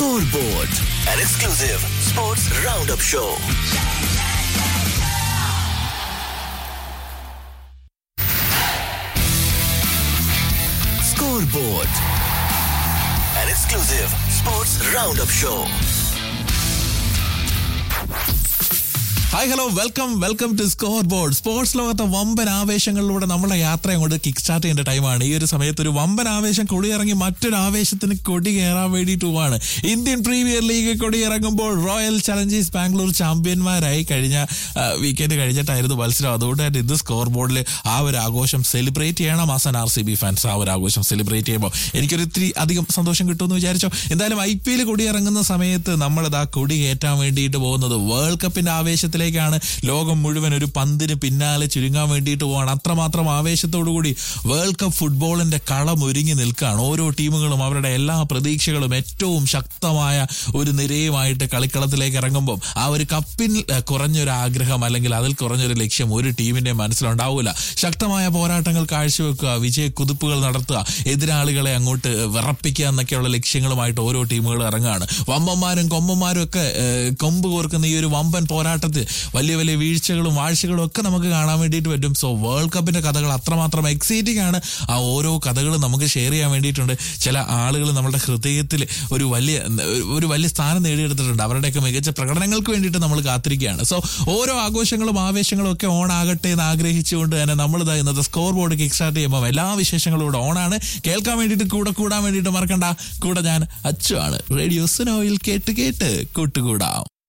Scoreboard, an exclusive sports roundup show. Scoreboard, an exclusive sports roundup show. Hi hello welcome welcome to scoreboard sports ലോകത്തെ വമ്പൻ ആവേശങ്ങളിലൂടെ നമ്മളെ യാത്ര അങ്ങോട്ട് kick start ചെയ്യേണ്ട ടൈമാണ് ഈ ഒരു സമയത്ത് ഒരു വമ്പൻ ആവേശം കൊടിയിറങ്ങി മറ്റൊരു ആവേശത്തിന് കൊടി കയറാൻ വേണ്ടിയിട്ടുമാണ് ഇന്ത്യൻ പ്രീമിയർ ലീഗ് കൊടിയിറങ്ങുമ്പോൾ റോയൽ ചലഞ്ചേഴ്സ് ബാംഗ്ലൂർ ചാമ്പ്യന്മാരായി കഴിഞ്ഞ വീക്കെൻഡ് കഴിഞ്ഞിട്ടായിരുന്നു മത്സരം അതുകൊണ്ട് തന്നെ ഇത് സ്കോർ ബോർഡിൽ ആ ഒരു ആഘോഷം സെലിബ്രേറ്റ് ചെയ്യണം ആസാൻ ആർ സി ബി ഫാൻസ് ആ ഒരു ആഘോഷം സെലിബ്രേറ്റ് ചെയ്യുമ്പോൾ എനിക്കൊരു ഇത്തിരി അധികം സന്തോഷം കിട്ടുമെന്ന് വിചാരിച്ചോ എന്തായാലും ഐ പി എൽ കൊടിയിറങ്ങുന്ന സമയത്ത് നമ്മളിതാ കൊടി കയറ്റാൻ വേണ്ടിയിട്ട് പോകുന്നത് വേൾഡ് കപ്പിന്റെ ആവേശത്തിലേക്കാണ് ലോകം മുഴുവൻ ഒരു പന്തിന് പിന്നാലെ ചുരുങ്ങാൻ വേണ്ടിയിട്ട് പോവാണ് അത്രമാത്രം ആവേശത്തോടു കൂടി വേൾഡ് കപ്പ് ഫുട്ബോളിന്റെ കളം ഒരുങ്ങി നിൽക്കുകയാണ് ഓരോ ടീമുകളും അവരുടെ എല്ലാ പ്രതീക്ഷകളും ഏറ്റവും ശക്തമായ ഒരു നിരയുമായിട്ട് കളിക്കളത്തിലേക്ക് ഇറങ്ങുമ്പോൾ ആ ഒരു കപ്പിൽ ഏഹ്, കുറഞ്ഞൊരു ആഗ്രഹം അല്ലെങ്കിൽ അതിൽ കുറഞ്ഞൊരു ലക്ഷ്യം ഒരു ടീമിന്റെ മനസ്സിലുണ്ടാവില്ല ശക്തമായ പോരാട്ടങ്ങൾ കാഴ്ചവെക്കുക വിജയ കുതിപ്പുകൾ നടത്തുക എതിരാളികളെ അങ്ങോട്ട് വിറപ്പിക്കുക എന്നൊക്കെയുള്ള ലക്ഷ്യങ്ങളുമായിട്ട് ഓരോ ടീമുകൾ ഇറങ്ങുകയാണ് വമ്പന്മാരും കൊമ്പന്മാരും ഒക്കെ ഏഹ്, കൊമ്പ് കോർക്കുന്ന ഈ ഒരു വമ്പൻ പോരാട്ടത്തിൽ വലിയ വലിയ വീഴ്ചകളും വാഴ്ചകളും ഒക്കെ നമുക്ക് കാണാൻ വേണ്ടിയിട്ട് പറ്റും സോ വേൾഡ് കപ്പിന്റെ കഥകൾ അത്രമാത്രം എക്സൈറ്റിംഗ് ആണ് ആ ഓരോ കഥകളും നമുക്ക് ഷെയർ ചെയ്യാൻ വേണ്ടിയിട്ടുണ്ട് ചില ആളുകൾ നമ്മുടെ ഹൃദയത്തിൽ ഒരു വലിയ ഒരു വലിയ സ്ഥാനം നേടിയെടുത്തിട്ടുണ്ട് അവരുടെയൊക്കെ മികച്ച പ്രകടനങ്ങൾക്ക് വേണ്ടിയിട്ട് നമ്മൾ കാത്തിരിക്കുകയാണ് സോ ഓരോ ആഘോഷങ്ങളും ആവേശങ്ങളും ഒക്കെ ഓൺ ആകട്ടെ എന്ന് ആഗ്രഹിച്ചുകൊണ്ട് തന്നെ നമ്മൾ ഇതാ ഇന്നത്തെ സ്കോർ ബോർഡ് കിക്ക് സ്റ്റാർട്ട് ചെയ്യുമ്പോൾ എല്ലാ വിശേഷങ്ങളും ഇവിടെ ഓണാണ് കേൾക്കാൻ വേണ്ടിയിട്ട് കൂടെ കൂടാൻ വേണ്ടിയിട്ട് മറക്കണ്ട കൂടെ ഞാൻ അച്ചു ആണ് റേഡിയോ സുനോയിൽ കേട്ട് കേട്ട് കൂട്ടുകൂടാം